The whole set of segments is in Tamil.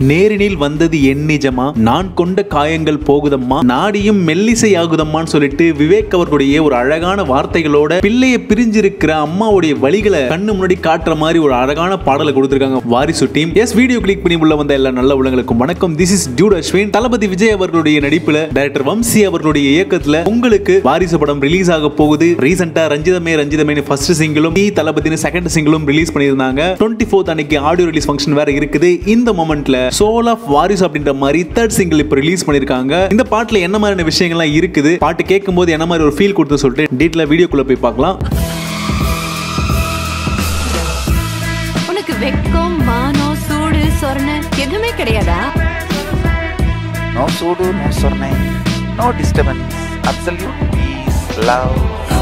நேரினில் வந்தது என் நிஜமா நான் கொண்ட காயங்கள் போகுதம்மா நாடியும் மெல்லிசை ஆகுதம்மான்னு சொல்லிட்டு விவேக் அவர்களுடைய ஒரு அழகான வார்த்தைகளோட பிள்ளைய பிரிஞ்சிருக்கிற அம்மாவுடைய வழிகளை கண்ணு முன்னாடி காட்டுற மாதிரி ஒரு அழகான பாடலை கொடுத்திருக்காங்க வாரிசு டீம் எஸ் வீடியோ கிளிக் பண்ணி உள்ள வந்த எல்லா நல்ல உள்ளங்களுக்கும் வணக்கம் this is dude Ashwin Thalapathy Vijay அவர்களுடைய நடிப்புல டைரக்டர் வம்சி அவர்களுடைய இயக்கத்துல உங்களுக்கு வாரிசு படம் ரிலீஸ் ஆக போகுது ரீசெண்டா ரஞ்சிதமே ரஞ்சிதமே ஃபர்ஸ்ட் சிங்கிளும் டி தளபதினு செகண்ட் சிங்கிளும் ரிலீஸ் பண்ணியிருந்தாங்க டுவெண்ட்டி ஃபோர்த் அன்னைக்கு ஆடியோ ரிலீஸ் ஃபங்க்ஷன் வேற இருக்குது இந்த மொமெண்ட்ல சோல் ஆஃப் வாரிஸ் அப்படின்ற மாதிரி தேர்ட் சிங்கிள் இப்போ ரிலீஸ் பண்ணிருக்காங்க இந்த பாட்டுல என்ன மாதிரியான விஷயங்கள்லாம் இருக்குது பாட்டு கேட்கும்போது என்ன மாதிரி ஒரு ஃபீல் கொடுத்து சொல்லிட்டு டீட்டெயிலாக வீடியோக்குள்ள போய் பார்க்கலாம் உனக்கு வெக்கம் மானம் சூடு சொரண எதுவுமே கிடையாதா No sudo, no sorne, no disturbance, absolute peace, love.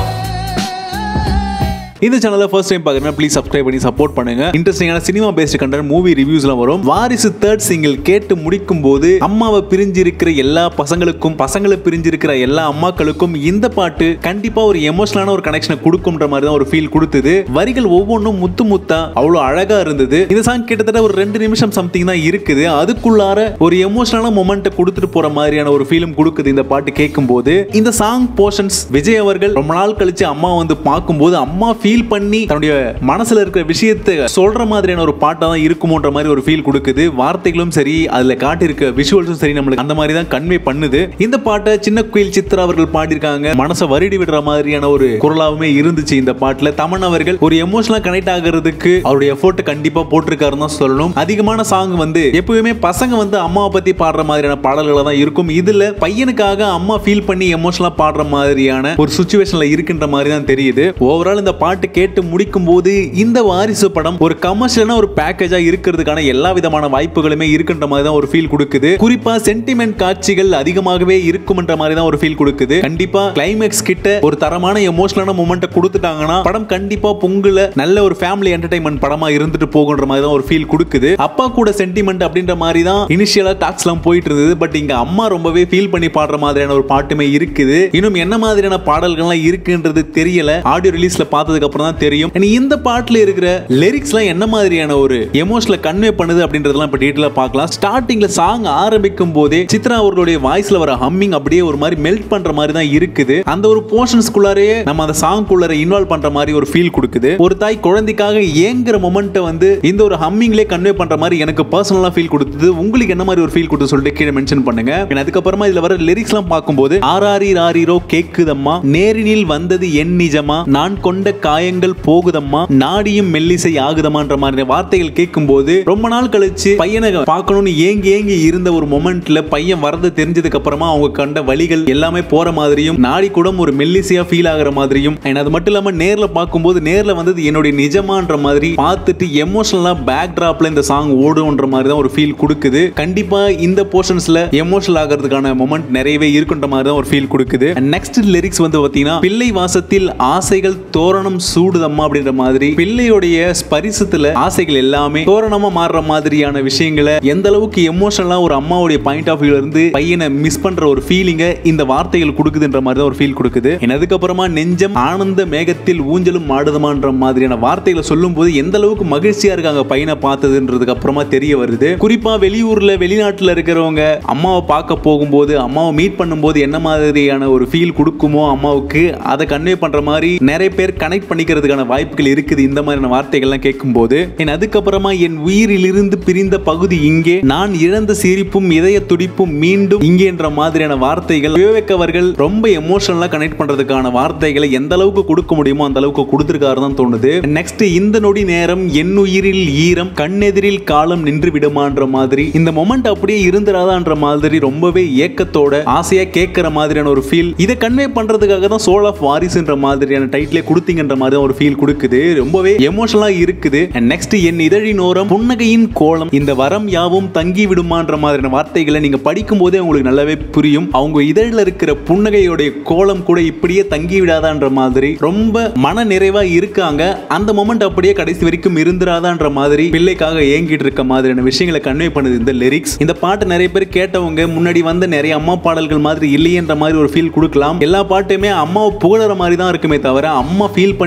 இந்த சேனலை ஃபர்ஸ்ட் டைம் பார்க்குறேன் ப்ளீஸ் சப்ஸ்கிரைப் பண்ணி சப்போர்ட் பண்ணுங்க இன்ட்ரெஸ்டிங்கான சினிமா பேஸ்ட் கண்டென்ட் மூவி ரிவ்யூஸ்லாம் வரும் வாரிசு தேர்ட் சிங்கிள் கேட்டு முடிக்கும் போது அம்மாவை பிரிஞ்சிருக்கிற எல்லா பசங்களுக்கும் பசங்களை பிரிஞ்சிருக்கிற எல்லா அம்மாக்களுக்கும் இந்த பாட்டு கண்டிப்பா ஒரு எமோஷனலான ஒரு கனெக்ஷனை கொடுக்கும்ன்ற மாதிரி தான் ஒரு ஃபீல் கொடுத்தது வரிகள் ஒவ்வொன்றும் முத்து முத்தா அவ்வளோ அழகா இருந்தது இந்த சாங் கிட்டத்தட்ட ஒரு ரெண்டு நிமிஷம் சம்திங் தான் இருக்குது அதுக்குள்ளார ஒரு எமோஷனலான மொமெண்ட்டை கொடுத்துட்டு போற மாதிரியான ஒரு ஃபீலும் கொடுக்குது இந்த பாட்டு கேட்கும்போது இந்த சாங் போர்ஷன்ஸ் விஜய் அவர்கள் ரொம்ப நாள் கழிச்சு அம்மா வந்து பார்க்கும்போது அம்மா ஃபீல் பண்ணி தன்னுடைய மனசுல இருக்கிற விஷயத்தை சொல்ற மாதிரியான ஒரு பாட்டா தான் இருக்குமோன்ற மாதிரி ஒரு ஃபீல் கொடுக்குது வார்த்தைகளும் சரி அதுல காட்டியிருக்க விஷுவல்ஸும் சரி நம்மளுக்கு அந்த மாதிரி தான் கன்வே பண்ணுது இந்த பாட்டை சின்ன குயில் சித்ரா அவர்கள் பாடியிருக்காங்க மனசை வருடி விடுற மாதிரியான ஒரு குரலாவுமே இருந்துச்சு இந்த பாட்டுல தமன் அவர்கள் ஒரு எமோஷனலா கனெக்ட் ஆகிறதுக்கு அவருடைய எஃபோர்ட் கண்டிப்பா போட்டிருக்காருன்னு தான் சொல்லணும் அதிகமான சாங் வந்து எப்பவுமே பசங்க வந்து அம்மாவை பத்தி பாடுற மாதிரியான பாடல்களா தான் இருக்கும் இதுல பையனுக்காக அம்மா ஃபீல் பண்ணி எமோஷனலா பாடுற மாதிரியான ஒரு சுச்சுவேஷன்ல இருக்குன்ற மாதிரி தான் தெரியுது ஓவரால் இந்த பாட்டு கேட்டு முடிக்கும் போது இந்த வாரிசு படம் ஒரு கமர்ஷியலான ஒரு பேக்கேஜா இருக்கிறதுக்கான எல்லா விதமான வாய்ப்புகளுமே இருக்குன்ற மாதிரி தான் ஒரு ஃபீல் கொடுக்குது குறிப்பா சென்டிமெண்ட் காட்சிகள் அதிகமாகவே இருக்கும்ன்ற மாதிரி தான் ஒரு ஃபீல் கொடுக்குது கண்டிப்பா கிளைமேக்ஸ் கிட்ட ஒரு தரமான எமோஷனலான மூமெண்ட்டை கொடுத்துட்டாங்கன்னா படம் கண்டிப்பா பொங்கல நல்ல ஒரு ஃபேமிலி என்டர்டைன்மெண்ட் படமா இருந்துட்டு போகுன்ற மாதிரி தான் ஒரு ஃபீல் கொடுக்குது அப்பா கூட சென்டிமெண்ட் அப்படின்ற மாதிரி தான் இனிஷியலா டாக்ஸ் எல்லாம் போயிட்டு இருந்தது பட் இங்க அம்மா ரொம்பவே ஃபீல் பண்ணி பாடுற மாதிரியான ஒரு பாட்டுமே இருக்குது இன்னும் என்ன மாதிரியான பாடல்கள்லாம் இருக்குன்றது தெரியல ஆடியோ ரிலீஸ்ல பார்த்ததுக்கு அப்புறம் தான் தெரியும் இனி இந்த பாட்டுல இருக்கிற லிரிக்ஸ்லாம் என்ன மாதிரியான ஒரு எமோஷனல கன்வே பண்ணுது அப்படின்றதெல்லாம் இப்ப டீட்டெயிலா பார்க்கலாம் ஸ்டார்டிங்ல சாங் ஆரம்பிக்கும் போதே சித்ரா அவர்களுடைய வாய்ஸ்ல வர ஹம்மிங் அப்படியே ஒரு மாதிரி மெல்ட் பண்ற மாதிரி தான் இருக்குது அந்த ஒரு போர்ஷன்ஸ்குள்ளாரே நம்ம அந்த சாங்குள்ளார இன்வால்வ் பண்ற மாதிரி ஒரு ஃபீல் கொடுக்குது ஒரு தாய் குழந்தைக்காக ஏங்குற மொமெண்ட்டை வந்து இந்த ஒரு ஹம்மிங்லேயே கன்வே பண்ற மாதிரி எனக்கு பர்சனலா ஃபீல் கொடுத்தது உங்களுக்கு என்ன மாதிரி ஒரு ஃபீல் கொடுத்து சொல்லிட்டு கீழே மென்ஷன் பண்ணுங்க And அதுக்கப்புறமா இதுல வர லிரிக்ஸ்லாம் பார்க்கும்போது ஆராரி ராரிரோ கேக்குதம்மா நேரினில் வந்தது என் நிஜமா நான் கொண்ட காயங்கள் போகுதம்மா நாடியும் மெல்லிசை ஆகுதமான்ற மாதிரி வார்த்தைகள் கேட்கும்போது ரொம்ப நாள் கழிச்சு பையனை பார்க்கணும்னு ஏங்கி ஏங்கி இருந்த ஒரு மொமெண்ட்ல பையன் வரது தெரிஞ்சதுக்கு அப்புறமா அவங்க கண்ட வழிகள் எல்லாமே போற மாதிரியும் நாடி கூட ஒரு மெல்லிசையா ஃபீல் ஆகுற மாதிரியும் and அது மட்டும் இல்லாம நேர்ல பார்க்கும்போது நேர்ல வந்தது என்னுடைய நிஜமான்ற மாதிரி பார்த்துட்டு எமோஷனலா பேக் டிராப்ல இந்த சாங் ஓடுன்ற மாதிரி தான் ஒரு ஃபீல் கொடுக்குது கண்டிப்பா இந்த போர்ஷன்ஸ்ல எமோஷனல் ஆகிறதுக்கான மொமெண்ட் நிறையவே இருக்குன்ற மாதிரி தான் ஒரு ஃபீல் கொடுக்குது நெக்ஸ்ட் லிரிக்ஸ் வந்து பாத்தீங்கன்னா பிள்ளை வாசத்தில் ஆசைகள் தோரணம் சூடுதம்மா அப்படின்ற மாதிரி பிள்ளையுடைய ஸ்பரிசத்துல ஆசைகள் எல்லாமே தோரணமா மாறுற மாதிரியான விஷயங்களை எந்த அளவுக்கு எமோஷனலா ஒரு அம்மாவுடைய பாயிண்ட் ஆஃப் வியூல இருந்து பையனை மிஸ் பண்ற ஒரு ஃபீலிங்க இந்த வார்த்தைகள் கொடுக்குதுன்ற மாதிரி தான் ஒரு ஃபீல் கொடுக்குது And அதுக்கப்புறமா நெஞ்சம் ஆனந்த மேகத்தில் ஊஞ்சலும் ஆடுதமான்ற மாதிரியான வார்த்தைகளை சொல்லும் போது எந்த அளவுக்கு மகிழ்ச்சியா இருக்காங்க பையனை பார்த்ததுன்றதுக்கு அப்புறமா தெரிய வருது குறிப்பா வெளியூர்ல வெளிநாட்டுல இருக்கிறவங்க அம்மாவை பார்க்க போகும்போது அம்மாவை மீட் பண்ணும்போது என்ன மாதிரியான ஒரு ஃபீல் கொடுக்குமோ அம்மாவுக்கு அதை கன்வே பண்ற மாதிரி நிறைய பேர் கனெக்ட் பண்ணிக்கிறதுக்கான வாய்ப்புகள் இருக்குது இந்த மாதிரியான வார்த்தைகள்லாம் கேட்கும்போது என் அதுக்கப்புறமா என் உயிரிலிருந்து பிரிந்த பகுதி இங்கே நான் இழந்த சிரிப்பும் இதய துடிப்பும் மீண்டும் இங்கேன்ற மாதிரியான வார்த்தைகள் விவேக் அவர்கள் ரொம்ப எமோஷனலா கனெக்ட் பண்றதுக்கான வார்த்தைகளை எந்த அளவுக்கு கொடுக்க முடியுமோ அந்த அளவுக்கு கொடுத்திருக்காரு தான் தோணுது நெக்ஸ்ட் இந்த நொடி நேரம் என் உயிரில் ஈரம் கண்ணெதிரில் காலம் நின்று விடுமான்ற மாதிரி இந்த மொமெண்ட் அப்படியே இருந்துராதான்ற மாதிரி ரொம்பவே ஏக்கத்தோட ஆசையா கேட்கிற மாதிரியான ஒரு ஃபீல் இதை கன்வே பண்றதுக்காக தான் சோல் ஆஃப் வாரிசுன்ற மாதிரியான டைட்டிலே கொடுத்தீங்கன்ற மாதிரி தான் ஒரு ஃபீல் கொடுக்குது ரொம்பவே எமோஷனலா இருக்குது நெக்ஸ்ட் என் இதழின் ஓரம் புன்னகையின் கோலம் இந்த வரம் யாவும் தங்கி விடுமான்ற மாதிரியான வார்த்தைகளை நீங்க படிக்கும் போதே உங்களுக்கு நல்லாவே புரியும் அவங்க இதழில் இருக்கிற புன்னகையோடைய கோலம் கூட இப்படியே தங்கி விடாதான்ற மாதிரி ரொம்ப மன நிறைவா இருக்காங்க அந்த மொமெண்ட் அப்படியே கடைசி வரைக்கும் இருந்துராதான்ற மாதிரி பிள்ளைக்காக ஏங்கிட்டு இருக்க மாதிரியான விஷயங்களை கன்வே பண்ணுது இந்த லிரிக்ஸ் இந்த பாட்டு நிறைய பேர் கேட்டவங்க முன்னாடி வந்த நிறைய அம்மா பாடல்கள் மாதிரி இல்லையன்ற மாதிரி ஒரு ஃபீல் கொடுக்கலாம் எல்லா பாட்டுமே அம்மாவை புகழற மாதிரி தான் இருக்குமே தவிர அம்மா ஃபீல் பண்ணி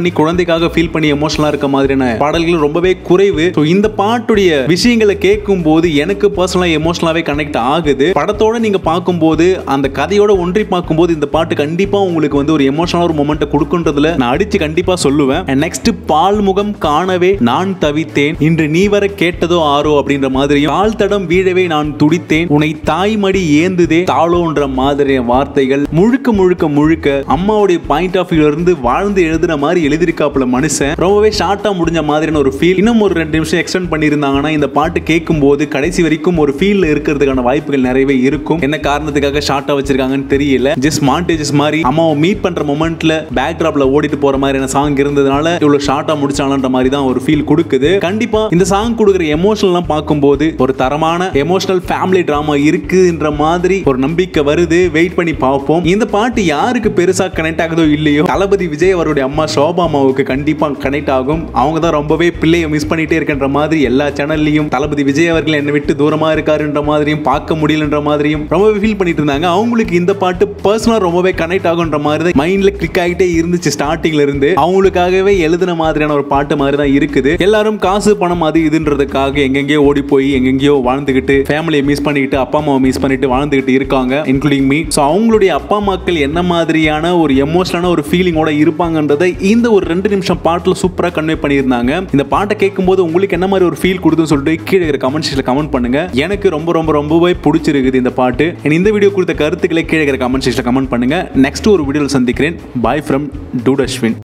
பண்ணி குழந்தைக்காக ஃபீல் பண்ணி எமோஷனலா இருக்க மாதிரியான பாடல்கள் ரொம்பவே குறைவு ஸோ இந்த பாட்டுடைய விஷயங்களை கேட்கும் போது எனக்கு பர்சனலா எமோஷனலாவே கனெக்ட் ஆகுது படத்தோட நீங்க பார்க்கும்போது அந்த கதையோட ஒன்றி பார்க்கும்போது இந்த பாட்டு கண்டிப்பா உங்களுக்கு வந்து ஒரு எமோஷனல் ஒரு மொமெண்ட் கொடுக்குன்றதுல நான் அடிச்சு கண்டிப்பா சொல்லுவேன் நெக்ஸ்ட் பால்முகம் காணவே நான் தவித்தேன் இன்று நீ வர கேட்டதோ ஆரோ அப்படின்ற மாதிரியும் கால் தடம் வீழவே நான் துடித்தேன் உன்னை தாய்மடி ஏந்துதே தாளோன்ற மாதிரியான வார்த்தைகள் முழுக்க முழுக்க முழுக்க அம்மாவுடைய பாயிண்ட் ஆஃப் வியூல இருந்து வாழ்ந்து எழுதுன மாதிரி எழுதிருக்காப்புல மனுஷன் ரொம்பவே ஷார்ட்டா முடிஞ்ச மாதிரியான ஒரு ஃபீல் இன்னும் ஒரு ரெண்டு நிமிஷம் எக்ஸ்டெண்ட் பண்ணியிருந்தாங்கன்னா இந்த பாட்டு கேட்கும் போது கடைசி வரைக்கும் ஒரு ஃபீல்ல இருக்கிறதுக்கான வாய்ப்புகள் நிறையவே இருக்கும் என்ன காரணத்துக்காக ஷார்ட்டா வச்சிருக்காங்கன்னு தெரியல ஜஸ்ட் மாண்டேஜஸ் மாதிரி அம்மாவை மீட் பண்ற மொமெண்ட்ல பேக் டிராப்ல ஓடிட்டு போற மாதிரியான சாங் இருந்ததுனால இவ்வளவு ஷார்ட்டா முடிச்சாலன்ற மாதிரி தான் ஒரு ஃபீல் கொடுக்குது கண்டிப்பா இந்த சாங் கொடுக்குற எமோஷனல்லாம் பார்க்கும்போது ஒரு தரமான எமோஷனல் ஃபேமிலி டிராமா இருக்குன்ற மாதிரி ஒரு நம்பிக்கை வருது வெயிட் பண்ணி பார்ப்போம் இந்த பாட்டு யாருக்கு பெருசா கனெக்ட் ஆகுதோ இல்லையோ தளபதி விஜய் அவருடைய அம்மா சோபா அம்மாவுக்கு கண்டிப்பா கனெக்ட் ஆகும் அவங்க தான் ரொம்பவே பிள்ளைய மிஸ் பண்ணிட்டே இருக்கின்ற மாதிரி எல்லா சேனல்லையும் தளபதி விஜய் அவர்கள் என்னை விட்டு தூரமா இருக்காருன்ற மாதிரியும் பார்க்க முடியலன்ற மாதிரியும் ரொம்பவே ஃபீல் பண்ணிட்டு இருந்தாங்க அவங்களுக்கு இந்த பாட்டு பர்சனலா ரொம்பவே கனெக்ட் ஆகுன்ற மாதிரி தான் மைண்ட்ல கிளிக் ஆகிட்டே இருந்துச்சு ஸ்டார்டிங்ல இருந்து அவங்களுக்காகவே எழுதின மாதிரியான ஒரு பாட்டு மாதிரி தான் இருக்குது எல்லாரும் காசு பணம் அது இதுன்றதுக்காக எங்கெங்கேயோ ஓடி போய் எங்கெங்கேயோ வாழ்ந்துகிட்டு ஃபேமிலியை மிஸ் பண்ணிக்கிட்டு அப்பா அம்மாவை மிஸ் பண்ணிட்டு வாழ்ந்துகிட்டு இருக்காங்க இன்க்ளூடிங் மீ ஸோ அவங்களுடைய அப்பா அம்மாக்கள் என்ன மாதிரியான ஒரு எமோஷனலான ஒரு ஃபீலிங்கோட இருப்பாங்கன்றதை இந்த ஒரு ரெண்டு நிமிஷம் பாட்டில் சூப்பராக கன்வே பண்ணியிருந்தாங்க இந்த பாட்டை கேட்கும்போது உங்களுக்கு என்ன மாதிரி ஒரு ஃபீல் கொடுத்துன்னு சொல்லிட்டு கீழே இருக்கிற கமெண்ட் செக்ஷனில் கமெண்ட் பண்ணுங்க எனக்கு ரொம்ப ரொம்ப ரொம்பவே பிடிச்சிருக்குது இந்த பாட்டு And இந்த வீடியோ கொடுத்த கருத்துக்களை கீழே இருக்கிற கமெண்ட் செக்ஷனில் கமெண்ட் பண்ணுங்க நெக்ஸ்ட் ஒரு வீடியோவில் சந்திக்கிறேன் பாய் ஃப்ரம் டூட் அஸ்வின்